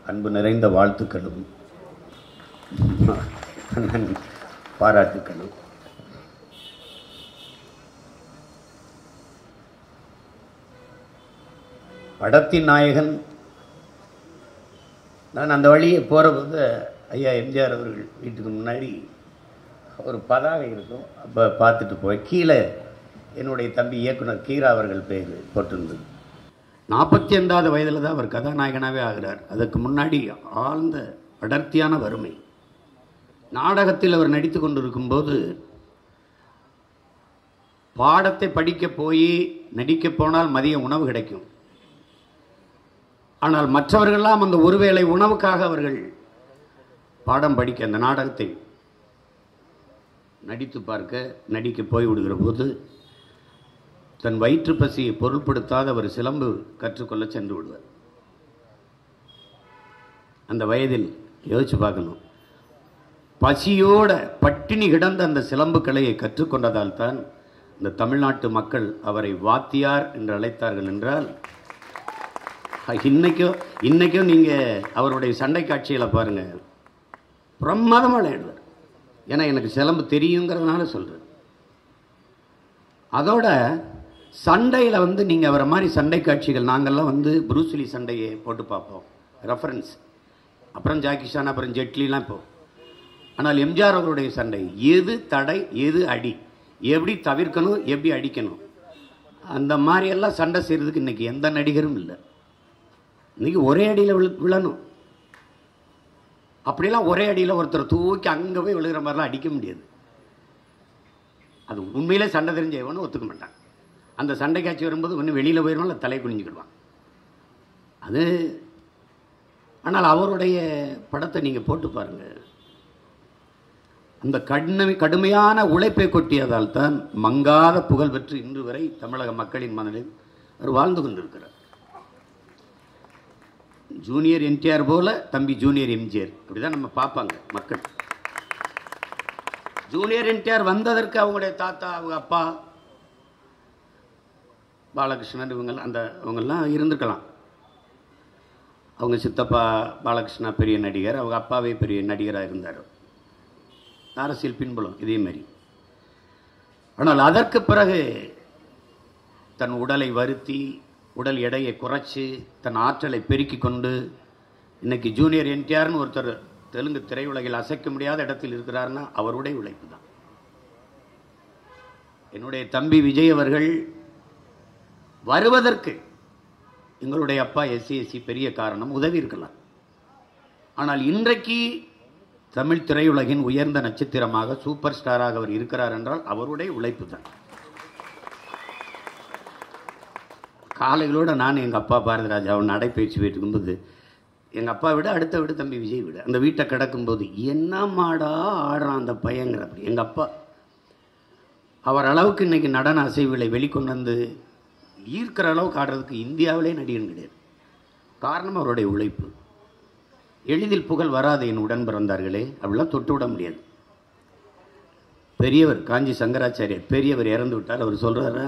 அன்பு நிறைந்த வாழ்த்துக்களும் அண்ணன் பாராட்டுக்களும் படத்தின் நாயகன் நான் அந்த வழியே போகிறபோது ஐயா எம்ஜிஆர் அவர்கள் வீட்டுக்கு முன்னாடி ஒரு பதாகை இருக்கும் அப்போ பார்த்துட்டு போய் கீழே என்னுடைய தம்பி இயக்குனர் கீரா அவர்கள் பேர் போட்டிருந்தது நாற்பத்தி ஐந்தாவது வயதில் தான் அவர் கதாநாயகனாகவே ஆகிறார் அதுக்கு முன்னாடி ஆழ்ந்த அடர்த்தியான வறுமை நாடகத்தில் அவர் நடித்து கொண்டிருக்கும்போது பாடத்தை படிக்க போய் நடிக்க போனால் மதிய உணவு கிடைக்கும் ஆனால் மற்றவர்களெல்லாம் அந்த ஒருவேளை உணவுக்காக அவர்கள் பாடம் படிக்க அந்த நாடகத்தை நடித்து பார்க்க நடிக்க போய் விடுகிற போது தன் வயிற்று பசியை பொருட்படுத்தாத அவர் சிலம்பு கற்றுக்கொள்ள சென்று விடுவார் அந்த வயதில் யோசிச்சு பார்க்கணும் பசியோட பட்டினி கிடந்த அந்த சிலம்பு கலையை கற்றுக்கொண்டதால் தான் இந்த தமிழ்நாட்டு மக்கள் அவரை வாத்தியார் என்று அழைத்தார்கள் என்றால் இன்னைக்கும் இன்னைக்கும் நீங்கள் அவருடைய சண்டை காட்சிகளை பாருங்கள் பிரமாதமாக விளையாடுவார் ஏன்னா எனக்கு சிலம்பு தெரியுங்கிறதுனால சொல்கிறேன் அதோட சண்டையில் வந்து நீங்கள் அவரை மாதிரி சண்டை காட்சிகள் நாங்கள்லாம் வந்து புரூஸ்லி சண்டையை போட்டு பார்ப்போம் ரெஃபரன்ஸ் அப்புறம் ஜாக்கிஷான் அப்புறம் ஜெட்லிலாம் இப்போ ஆனால் எம்ஜிஆர் அவருடைய சண்டை எது தடை எது அடி எப்படி தவிர்க்கணும் எப்படி அடிக்கணும் அந்த மாதிரியெல்லாம் சண்டை செய்கிறதுக்கு இன்றைக்கி எந்த நடிகரும் இல்லை இன்றைக்கி ஒரே அடியில் விழு விழணும் அப்படிலாம் ஒரே அடியில் ஒருத்தர் தூக்கி அங்கே போய் விழுகிற மாதிரிலாம் அடிக்க முடியாது அது உண்மையிலே சண்டை தெரிஞ்ச எவனும் ஒத்துக்க மாட்டான் அந்த சண்டை காட்சி வரும்போது ஒன்று வெளியில் போயிடுவான் இல்லை தலை குனிஞ்சுக்கிடுவான் அது ஆனால் அவருடைய படத்தை நீங்கள் போட்டு பாருங்கள் அந்த கடுமை கடுமையான உழைப்பை கொட்டியதால் தான் மங்காத புகழ் பெற்று இன்று வரை தமிழக மக்களின் மனதில் அவர் வாழ்ந்து கொண்டிருக்கிறார் ஜூனியர் என்டிஆர் போல தம்பி ஜூனியர் எம்ஜிஆர் அப்படிதான் நம்ம பார்ப்பாங்க மக்கள் ஜூனியர் என்டிஆர் வந்ததற்கு அவங்களுடைய தாத்தா அவங்க அப்பா பாலகிருஷ்ணன் இவங்கெல்லாம் அந்த அவங்கெல்லாம் இருந்திருக்கலாம் அவங்க சித்தப்பா பாலகிருஷ்ணா பெரிய நடிகர் அவங்க அப்பாவே பெரிய நடிகராக இருந்தார் அரசியல் பின்புலம் இதே மாதிரி ஆனால் அதற்கு பிறகு தன் உடலை வருத்தி உடல் எடையை குறைச்சி தன் ஆற்றலை பெருக்கி கொண்டு இன்னைக்கு ஜூனியர் என்டிஆர்னு ஒருத்தர் தெலுங்கு திரையுலகில் அசைக்க முடியாத இடத்தில் இருக்கிறார்னா அவருடைய உழைப்பு தான் என்னுடைய தம்பி விஜய் அவர்கள் வருவதற்கு எங்களுடைய அப்பா எஸ்சி எஸ்சி பெரிய காரணம் உதவி இருக்கலாம் ஆனால் இன்றைக்கு தமிழ் திரையுலகின் உயர்ந்த நட்சத்திரமாக சூப்பர் ஸ்டாராக அவர் இருக்கிறார் என்றால் அவருடைய உழைப்பு தான் காலைகளோட நான் எங்கள் அப்பா பாரதிராஜா அவன் நடைப்பயிற்சி போயிட்டு இருக்கும்போது எங்கள் அப்பா விட அடுத்த விட தம்பி விஜய் விட அந்த வீட்டை கிடக்கும்போது என்ன மாடா ஆடுறான் அந்த பையங்கிற அப்படி எங்கள் அப்பா அவர் அளவுக்கு இன்னைக்கு நடன அசைவுகளை வெளிக்கொண்டு வந்து ஈர்க்கிற அளவுக்கு ஆடுறதுக்கு இந்தியாவிலே நடிகன் கிடையாது காரணம் அவருடைய உழைப்பு எளிதில் புகழ் வராது என் உடன் பிறந்தார்களே அப்படிலாம் தொட்டு விட முடியாது பெரியவர் காஞ்சி சங்கராச்சாரியர் பெரியவர் இறந்து விட்டார் அவர் சொல்கிறாரா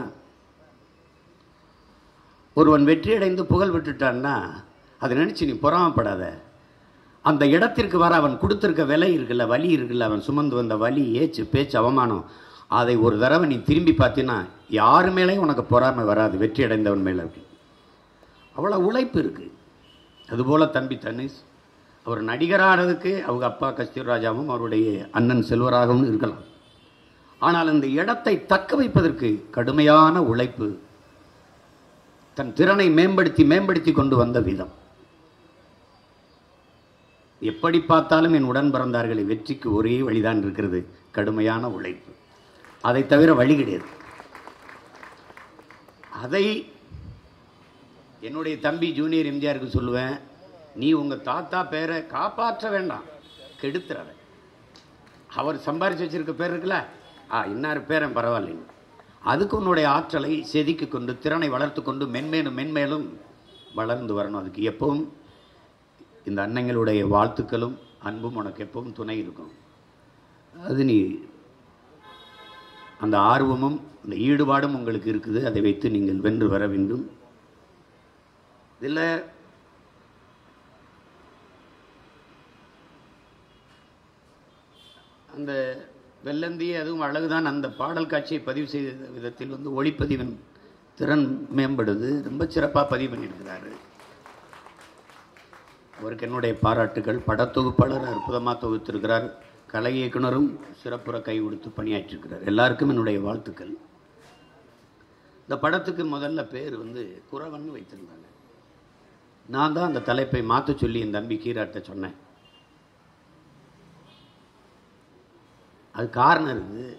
ஒருவன் வெற்றியடைந்து புகழ் விட்டுட்டான்னா அதை நினச்சி நீ பொறாமப்படாத அந்த இடத்திற்கு வர அவன் கொடுத்துருக்க விலை இருக்குல்ல வலி இருக்குல்ல அவன் சுமந்து வந்த வலி ஏச்சு பேச்சு அவமானம் அதை ஒரு தடவை நீ திரும்பி பார்த்தீங்கன்னா யார் மேலேயும் உனக்கு பொறாமை வராது வெற்றி அடைந்தவன் மேலே அப்படி அவ்வளோ உழைப்பு இருக்குது அதுபோல் தம்பி தனிஷ் அவர் நடிகரானதுக்கு அவங்க அப்பா கஸ்தூர்ராஜாவும் அவருடைய அண்ணன் செல்வராகவும் இருக்கலாம் ஆனால் இந்த இடத்தை தக்க வைப்பதற்கு கடுமையான உழைப்பு தன் திறனை மேம்படுத்தி மேம்படுத்தி கொண்டு வந்த விதம் எப்படி பார்த்தாலும் என் உடன் பிறந்தார்களை வெற்றிக்கு ஒரே வழிதான் இருக்கிறது கடுமையான உழைப்பு அதை தவிர வழி கிடையாது அதை என்னுடைய தம்பி ஜூனியர் எம்ஜிஆருக்கு சொல்லுவேன் நீ உங்கள் தாத்தா பேரை காப்பாற்ற வேண்டாம் கெடுத்துறாரு அவர் சம்பாரிச்சு வச்சிருக்க பேர் இருக்குல்ல ஆ இன்னார் பேரன் பரவாயில்லைங்க அதுக்கு உன்னுடைய ஆற்றலை செதுக்கி கொண்டு திறனை வளர்த்து கொண்டு மென்மேலும் மென்மேலும் வளர்ந்து வரணும் அதுக்கு எப்பவும் இந்த அன்னைங்களுடைய வாழ்த்துக்களும் அன்பும் உனக்கு எப்பவும் துணை இருக்கும் அது நீ அந்த ஆர்வமும் அந்த ஈடுபாடும் உங்களுக்கு இருக்குது அதை வைத்து நீங்கள் வென்று வர வேண்டும் இதில் அந்த வெள்ளந்தி அதுவும் அழகுதான் அந்த பாடல் காட்சியை பதிவு செய்த விதத்தில் வந்து ஒளிப்பதிவின் திறன் மேம்படுது ரொம்ப சிறப்பாக பதிவு பண்ணியிருக்கிறாரு அவருக்கு என்னுடைய பாராட்டுகள் படத்தொகுப்பாளர் அற்புதமாக தொகுத்திருக்கிறார் கலை இயக்குனரும் சிறப்புற கை கொடுத்து பணியாற்றிருக்கிறார் எல்லாருக்கும் என்னுடைய வாழ்த்துக்கள் இந்த படத்துக்கு முதல்ல பேர் வந்து குறவன் வைத்திருந்தாங்க நான் தான் அந்த தலைப்பை மாற்ற சொல்லி என் தம்பி கீராட்ட சொன்னேன் அது காரணம் இருக்குது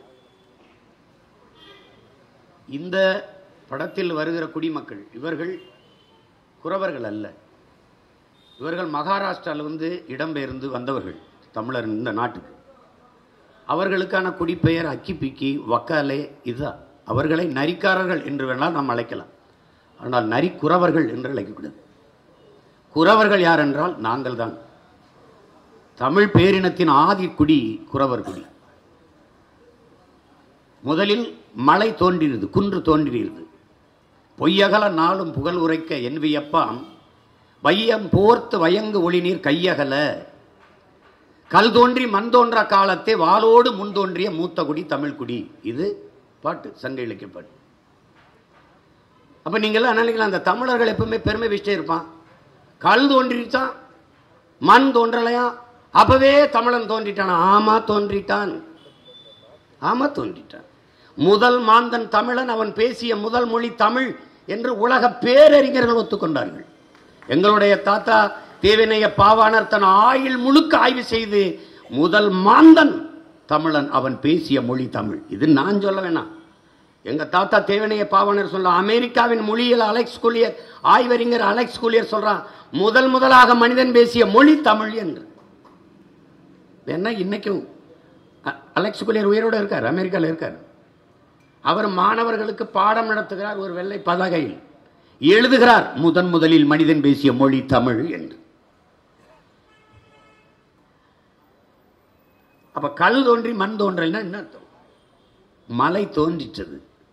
இந்த படத்தில் வருகிற குடிமக்கள் இவர்கள் குறவர்கள் அல்ல இவர்கள் மகாராஷ்டிராவில் வந்து இடம்பெயர்ந்து வந்தவர்கள் தமிழர் இந்த நாட்டுக்கு அவர்களுக்கான குடிப்பெயர் அக்கிப்பிக்கி வக்காலே இதுதான் அவர்களை நரிக்காரர்கள் என்று வேணால் நாம் அழைக்கலாம் ஆனால் நரி குறவர்கள் என்று அழைக்கக்கூடாது குறவர்கள் யார் என்றால் நாங்கள் தான் தமிழ் பேரினத்தின் ஆதி குடி குறவர் குடி முதலில் மலை தோன்றியது குன்று தோன்றியது பொய்யகல நாளும் புகழ் உரைக்க என் வியப்பாம் வையம் போர்த்து வயங்கு ஒளிநீர் கையகல கல் தோன்றி மண் தோன்றா காலத்தே வாளோடு முன் தோன்றிய மூத்த குடி தமிழ் குடி இது பாட்டு சங்க இலக்கிய பாட்டு அப்ப நீங்களாம் நினைக்கலாம் அந்த தமிழர்கள் எப்பவுமே பெருமை வச்சுட்டே இருப்பான் கல் தோன்றிச்சான் மண் தோன்றலையா அப்பவே தமிழன் தோன்றிட்டான் ஆமா தோன்றிட்டான் ஆமா தோன்றிட்டான் முதல் மாந்தன் தமிழன் அவன் பேசிய முதல் மொழி தமிழ் என்று உலக பேரறிஞர்கள் ஒத்துக்கொண்டார்கள் எங்களுடைய தாத்தா தேவனைய பாவாணர் தன் ஆயுள் முழுக்க ஆய்வு செய்து முதல் மாந்தன் தமிழன் அவன் பேசிய மொழி தமிழ் இது நான் சொல்ல வேணாம் எங்க தாத்தா தேவனைய பாவாணர் சொல்ல அமெரிக்காவின் மொழியில் அலெக்ஸ் குலியர் ஆய்வறிஞர் அலெக்ஸ் குலியர் சொல்றான் முதல் முதலாக மனிதன் பேசிய மொழி தமிழ் என்று என்ன இன்னைக்கும் அ- அலெக்ஸ் குலியர் உயிரோடு இருக்கார் அமெரிக்காவில் இருக்கார் அவர் மாணவர்களுக்கு பாடம் நடத்துகிறார் ஒரு வெள்ளை பதாகையில் எழுதுகிறார் முதன் முதலில் மனிதன் பேசிய மொழி தமிழ் என்று அப்ப கல் தோன்றி மண் தோன்றல்னா என்ன அர்த்தம் மலை தோன்றிற்றது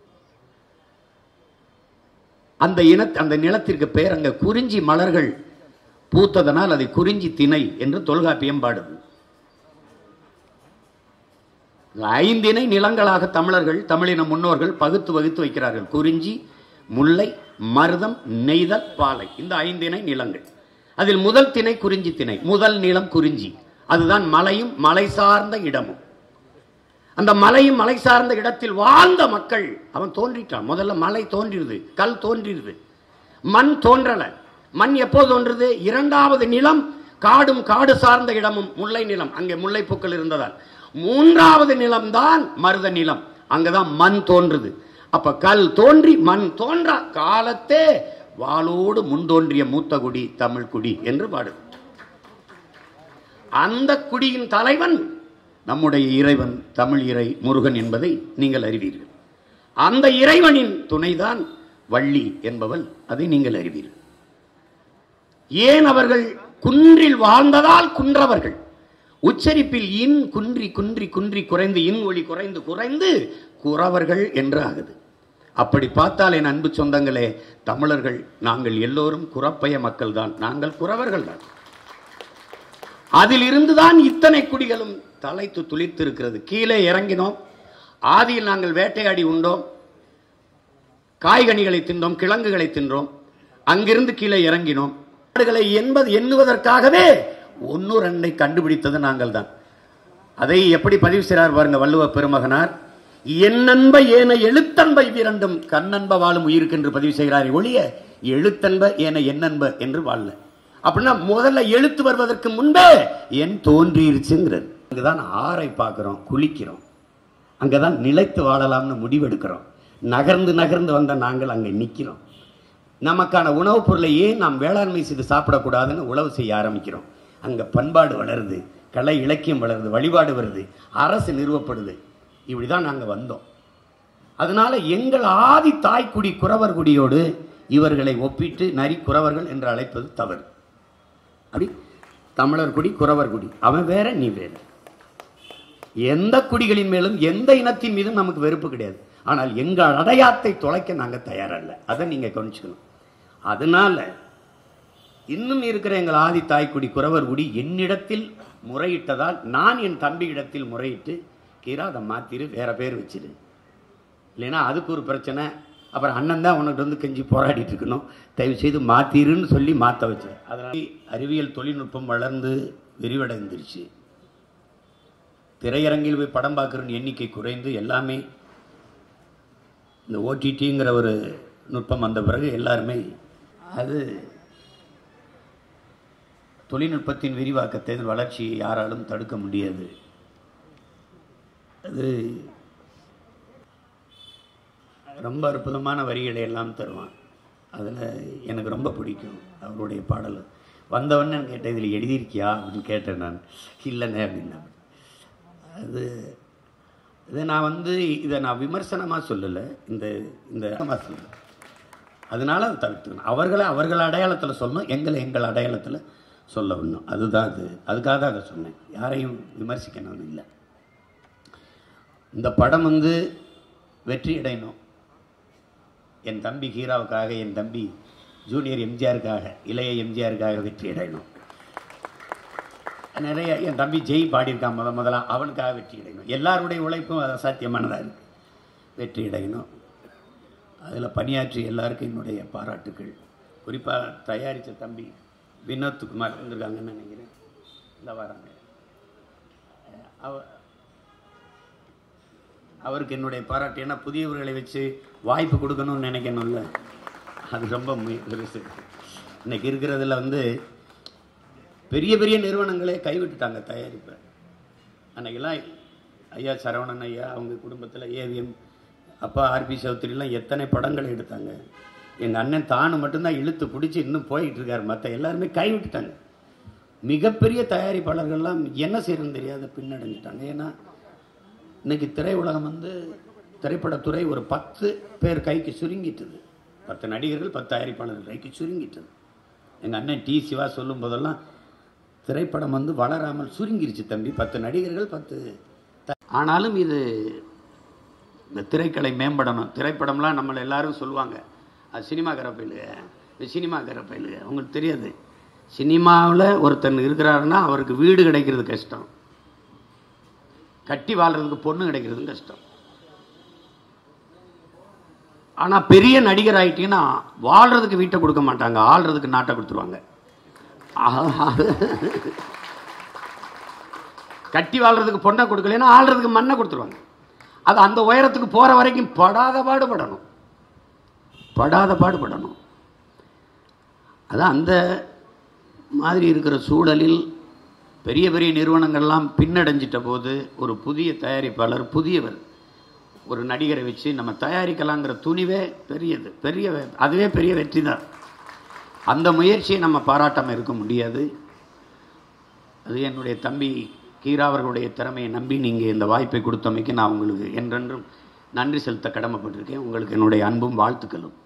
அந்த இன அந்த நிலத்திற்கு பெயர் அங்க குறிஞ்சி மலர்கள் பூத்ததனால் அதை குறிஞ்சி திணை என்று தொல்காப்பியம் பாடுது ஐந்தினை நிலங்களாக தமிழர்கள் தமிழின முன்னோர்கள் பகுத்து வகுத்து வைக்கிறார்கள் குறிஞ்சி முல்லை மருதம் நெய்தல் பாலை இந்த ஐந்தினை நிலங்கள் அதில் முதல் திணை குறிஞ்சி திணை முதல் நிலம் குறிஞ்சி அதுதான் மலையும் மலை சார்ந்த இடமும் அந்த மலையும் மலை சார்ந்த இடத்தில் வாழ்ந்த மக்கள் அவன் தோன்றிட்டான் முதல்ல மலை தோன்றிருது கல் தோன்றிருது மண் தோன்றல மண் எப்போ தோன்றுது இரண்டாவது நிலம் காடும் காடு சார்ந்த இடமும் முல்லை நிலம் அங்கே முல்லைப்பூக்கள் இருந்ததால் மூன்றாவது நிலம்தான் மருத நிலம் அங்கதான் மண் தோன்றுது அப்ப கல் தோன்றி மண் தோன்றா காலத்தே வாளோடு முன் தோன்றிய மூத்த குடி தமிழ் குடி என்று பாடுது அந்த குடியின் தலைவன் நம்முடைய இறைவன் தமிழ் இறை முருகன் என்பதை நீங்கள் அறிவீர்கள் அந்த இறைவனின் துணைதான் வள்ளி என்பவள் அதை நீங்கள் அறிவீர்கள் ஏன் அவர்கள் குன்றில் வாழ்ந்ததால் குன்றவர்கள் உச்சரிப்பில் இன் குன்றி குன்றி குன்றி குறைந்து இன் ஒளி குறைந்து குறைந்து குறவர்கள் என்று ஆகுது அப்படி பார்த்தால் என் அன்பு சொந்தங்களே தமிழர்கள் நாங்கள் எல்லோரும் குறப்பய மக்கள் தான் நாங்கள் குறவர்கள் தான் அதில் இருந்துதான் இத்தனை குடிகளும் தலைத்து துளிர்த்திருக்கிறது கீழே இறங்கினோம் ஆதியில் நாங்கள் வேட்டையாடி உண்டோம் காய்கனிகளை தின்றோம் கிழங்குகளை தின்றோம் அங்கிருந்து கீழே இறங்கினோம் நாடுகளை என்பது எண்ணுவதற்காகவே ஒன்னு ரெண்டை கண்டுபிடித்தது நாங்கள் தான் அதை எப்படி பதிவு செய்கிறார் பாருங்க வள்ளுவ பெருமகனார் என்னன்ப ஏன எழுத்தன்ப இவ்விரண்டும் கண்ணன்ப வாழும் உயிருக்கு என்று பதிவு செய்கிறார் ஒழிய எழுத்தன்ப ஏன என்னன்ப என்று வாழல அப்படின்னா முதல்ல எழுத்து வருவதற்கு முன்பே என் தோன்றிருச்சுங்கிறது அங்குதான் ஆறை பார்க்கிறோம் குளிக்கிறோம் அங்கதான் நிலைத்து வாழலாம்னு முடிவெடுக்கிறோம் நகர்ந்து நகர்ந்து வந்த நாங்கள் அங்கே நிற்கிறோம் நமக்கான உணவுப் பொருளை ஏன் நாம் வேளாண்மை செய்து சாப்பிடக்கூடாதுன்னு உழவு செய்ய ஆரம்பிக்கிறோம் அங்க பண்பாடு வளருது கலை இலக்கியம் வளருது வழிபாடு வருது அரசு நிறுவப்படுது இப்படிதான் நாங்க வந்தோம் அதனால எங்கள் ஆதி தாய்க்குடி குறவர் குடியோடு இவர்களை ஒப்பிட்டு நரி குறவர்கள் என்று அழைப்பது தவறு அப்படி தமிழர் குடி குறவர் குடி அவன் வேற நீ வேற எந்த குடிகளின் மேலும் எந்த இனத்தின் மீதும் நமக்கு வெறுப்பு கிடையாது ஆனால் எங்கள் அடையாத்தை தொலைக்க நாங்க தயாரல்ல அதை நீங்க கவனிச்சுக்கணும் அதனால இன்னும் இருக்கிற எங்கள் ஆதி தாய்க்குடி குறவர் குடி என்னிடத்தில் முறையிட்டதால் நான் என் தம்பி இடத்தில் முறையிட்டு கீரா அதை மாத்திரு வேற பேர் வச்சிரு இல்லைன்னா அதுக்கு ஒரு பிரச்சனை அப்புறம் அண்ணன் தான் உனக்கு வந்து கெஞ்சி போராடிட்டு இருக்கணும் தயவு செய்து மாத்திருன்னு சொல்லி மாற்ற வச்சேன் அதனால அறிவியல் தொழில்நுட்பம் வளர்ந்து விரிவடைந்துருச்சு திரையரங்கில் போய் படம் பார்க்குற எண்ணிக்கை குறைந்து எல்லாமே இந்த ஓடிடிங்கிற ஒரு நுட்பம் வந்த பிறகு எல்லாருமே அது தொழில்நுட்பத்தின் விரிவாக்கத்தை வளர்ச்சியை யாராலும் தடுக்க முடியாது அது ரொம்ப அற்புதமான வரிகளை எல்லாம் தருவான் அதில் எனக்கு ரொம்ப பிடிக்கும் அவருடைய பாடல் வந்தவொடனே கேட்டேன் இதில் எழுதியிருக்கியா அப்படின்னு கேட்டேன் நான் இல்லைண்ணே அப்படின்னா அது இதை நான் வந்து இதை நான் விமர்சனமாக சொல்லலை இந்த இந்த சொல்லலை அதனால அதை தவிர்த்துக்கணும் அவர்களை அவர்கள் அடையாளத்தில் சொல்லணும் எங்களை எங்கள் அடையாளத்தில் சொல்ல வேணும் அதுதான் அது அதுக்காக தான் அதை சொன்னேன் யாரையும் விமர்சிக்கணும்னு இல்லை இந்த படம் வந்து வெற்றி அடையணும் என் தம்பி ஹீராவுக்காக என் தம்பி ஜூனியர் எம்ஜிஆருக்காக இளைய எம்ஜிஆருக்காக வெற்றி அடையணும் நிறைய என் தம்பி ஜெய் பாடியிருக்கான் முத முதலா அவனுக்காக வெற்றி அடையணும் எல்லாருடைய உழைப்பும் அது சாத்தியமானதாக இருக்கு வெற்றி அடையணும் அதில் பணியாற்றிய எல்லாருக்கும் என்னுடைய பாராட்டுக்கள் குறிப்பாக தயாரித்த தம்பி வினோத் குமார் வந்திருக்காங்கன்னு நினைக்கிறேன் இல்லை வராங்க அவ அவருக்கு என்னுடைய பாராட்டு ஏன்னா புதியவர்களை வச்சு வாய்ப்பு கொடுக்கணும்னு நினைக்கணும்ல அது ரொம்ப மு- பெருசு இன்னைக்கு இருக்கிறதுல வந்து பெரிய பெரிய நிறுவனங்களே கைவிட்டுட்டாங்க தயாரிப்பை அன்னைக்கெல்லாம் ஐயா சரவணன் ஐயா அவங்க குடும்பத்தில் ஏவிஎம் அப்பா ஆர்பி சௌத்ரிலாம் எத்தனை படங்கள் எடுத்தாங்க எங்கள் அண்ணன் தானு மட்டும்தான் இழுத்து பிடிச்சி இன்னும் போயிட்டு இருக்காரு மற்ற எல்லாருமே கைவிட்டுட்டாங்க மிகப்பெரிய தயாரிப்பாளர்கள்லாம் என்ன செய்யணும்னு தெரியாத பின்னடைஞ்சிட்டாங்க ஏன்னா இன்னைக்கு திரையுலகம் வந்து திரைப்படத்துறை ஒரு பத்து பேர் கைக்கு சுருங்கிட்டது பத்து நடிகர்கள் பத்து தயாரிப்பாளர்கள் கைக்கு சுருங்கிட்டது எங்கள் அண்ணன் டி சிவா சொல்லும் போதெல்லாம் திரைப்படம் வந்து வளராமல் சுருங்கிருச்சு தம்பி பத்து நடிகர்கள் பத்து த- ஆனாலும் இது இந்த திரைக்கலை மேம்படணும் திரைப்படம்லாம் நம்மளை எல்லாரும் சொல்லுவாங்க அது சினிமாக்கார பயிலுக இது சினிமாக்கார பயிலுக உங்களுக்கு தெரியாது சினிமாவில் ஒருத்தன் இருக்கிறாருன்னா அவருக்கு வீடு கிடைக்கிறது கஷ்டம் கட்டி வாழ்றதுக்கு பொண்ணு கிடைக்கிறது கஷ்டம் ஆனா பெரிய நடிகர் ஆயிட்டீங்கன்னா வாழ்றதுக்கு வீட்டை கொடுக்க மாட்டாங்க ஆள்றதுக்கு நாட்டை கொடுத்துருவாங்க கட்டி வாழ்றதுக்கு பொண்ணை கொடுக்கலன்னா ஆள்றதுக்கு மண்ணை கொடுத்துருவாங்க அது அந்த உயரத்துக்கு போற வரைக்கும் படாத பாடுபடணும் படாத பாடுபடணும் அதான் அந்த மாதிரி இருக்கிற சூழலில் பெரிய பெரிய நிறுவனங்கள்லாம் பின்னடைஞ்சிட்ட போது ஒரு புதிய தயாரிப்பாளர் புதியவர் ஒரு நடிகரை வச்சு நம்ம தயாரிக்கலாங்கிற துணிவே பெரியது பெரிய வெ- அதுவே பெரிய வெற்றி தான் அந்த முயற்சியை நம்ம பாராட்டாமல் இருக்க முடியாது அது என்னுடைய தம்பி கீரா அவர்களுடைய திறமையை நம்பி நீங்கள் இந்த வாய்ப்பை கொடுத்தமைக்கு நான் உங்களுக்கு என்றென்றும் நன்றி செலுத்த கடமைப்பட்டிருக்கேன் உங்களுக்கு என்னுடைய அன்பும் வாழ்த்துக்களும்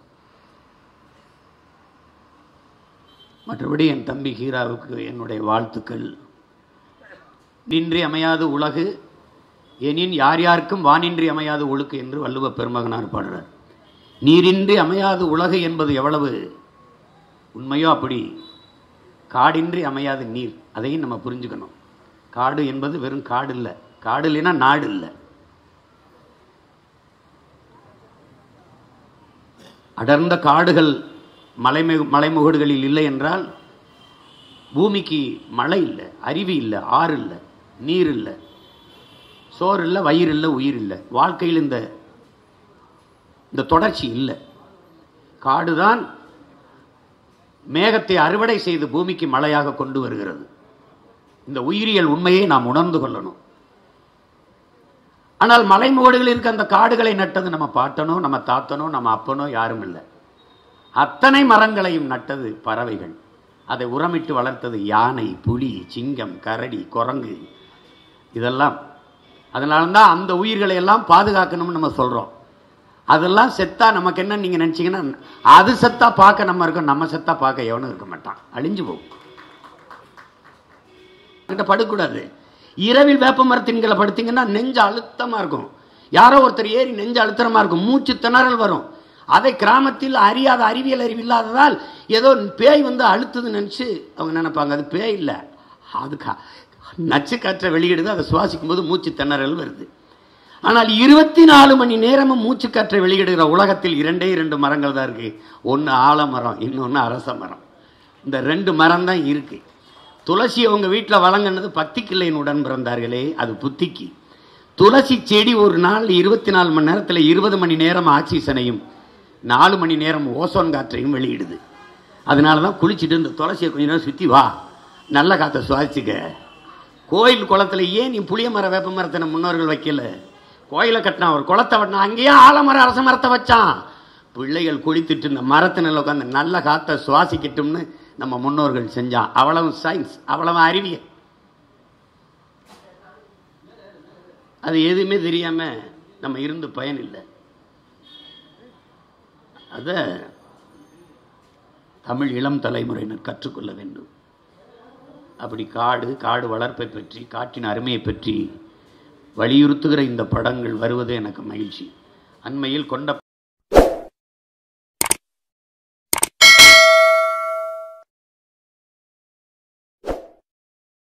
மற்றபடி என் தம்பி ஹீராவுக்கு என்னுடைய வாழ்த்துக்கள் நின்றி அமையாது உலகு எனின் யார் யாருக்கும் வானின்றி அமையாது ஒழுக்கு என்று வள்ளுவ பெருமகனார் பாடுறார் நீரின்றி அமையாது உலகு என்பது எவ்வளவு உண்மையோ அப்படி காடின்றி அமையாது நீர் அதையும் நம்ம புரிஞ்சுக்கணும் காடு என்பது வெறும் காடு இல்லை காடு இல்லைன்னா நாடு இல்லை அடர்ந்த காடுகள் மலைமு மலைமுகடுகளில் இல்லை என்றால் பூமிக்கு மழை இல்லை அருவி இல்லை ஆறு இல்லை நீர் இல்லை சோறு இல்லை வயிறு இல்லை உயிர் இல்லை வாழ்க்கையில் இந்த இந்த தொடர்ச்சி இல்லை காடுதான் மேகத்தை அறுவடை செய்து பூமிக்கு மழையாக கொண்டு வருகிறது இந்த உயிரியல் உண்மையை நாம் உணர்ந்து கொள்ளணும் ஆனால் மலைமுகடுகளில் இருக்க அந்த காடுகளை நட்டது நம்ம பாட்டனோ நம்ம தாத்தனோ நம்ம அப்பனோ யாரும் இல்லை அத்தனை மரங்களையும் நட்டது பறவைகள் அதை உரமிட்டு வளர்த்தது யானை புலி சிங்கம் கரடி குரங்கு இதெல்லாம் அதனால தான் அந்த உயிர்களை எல்லாம் பாதுகாக்கணும்னு நம்ம சொல்றோம் அதெல்லாம் செத்தா நமக்கு என்ன நீங்க நினைச்சீங்கன்னா அது செத்தா பார்க்க நம்ம இருக்கோம் நம்ம செத்தா பார்க்க எவனும் இருக்க மாட்டான் அழிஞ்சு போகும் கிட்ட படுக்கூடாது இரவில் வேப்ப மரத்தின்களை படுத்தீங்கன்னா நெஞ்சு அழுத்தமா இருக்கும் யாரோ ஒருத்தர் ஏறி நெஞ்சு அழுத்தமா இருக்கும் மூச்சு திணறல் வரும் அதை கிராமத்தில் அறியாத அறிவியல் அறிவு இல்லாததால் ஏதோ பேய் வந்து அழுத்துதுன்னு நினைச்சு அவங்க நினைப்பாங்க அது பேய் இல்லை அது கா- நச்சு காற்றை வெளியிடுது அதை சுவாசிக்கும் போது மூச்சு திணறல் வருது ஆனால் இருபத்தி நாலு மணி நேரமும் மூச்சு காற்றை வெளியிடுகிற உலகத்தில் இரண்டே இரண்டு மரங்கள் தான் இருக்கு ஒன்று ஆலமரம் இன்னொன்று அரச மரம் இந்த ரெண்டு மரம் தான் இருக்கு துளசி அவங்க வீட்டில் வழங்கினது பத்திக்கிள்ளையின் உடன் பிறந்தார்களே அது புத்திக்கு துளசி செடி ஒரு நாள் இருபத்தி நாலு மணி நேரத்தில் இருபது மணி நேரம் ஆக்சிஜனையும் நாலு மணி நேரம் ஓசோன் காற்றையும் வெளியிடுது அதனால தான் குளிச்சுட்டு இந்த துளசியை கொஞ்ச நேரம் சுற்றி வா நல்ல காற்றை சுவாசிச்சுக்க கோயில் குளத்துல ஏன் நீ புளிய மர வேப்ப மரத்தை நம்ம முன்னோர்கள் வைக்கல கோயிலை கட்டினா ஒரு குளத்தை வெட்டினா அங்கேயே ஆலமரம் அரச மரத்தை வச்சான் பிள்ளைகள் குளித்துட்டு இந்த மரத்தினில் உட்காந்து நல்ல காற்றை சுவாசிக்கட்டும்னு நம்ம முன்னோர்கள் செஞ்சான் அவ்வளவு சயின்ஸ் அவ்வளவு அறிவியல் அது எதுவுமே தெரியாம நம்ம இருந்து பயன் இல்லை அத தமிழ் இளம் தலைமுறையினர் கற்றுக்கொள்ள வேண்டும் அப்படி காடு காடு வளர்ப்பை பற்றி காட்டின் அருமையை பற்றி வலியுறுத்துகிற இந்த படங்கள் வருவது எனக்கு மகிழ்ச்சி அண்மையில் கொண்ட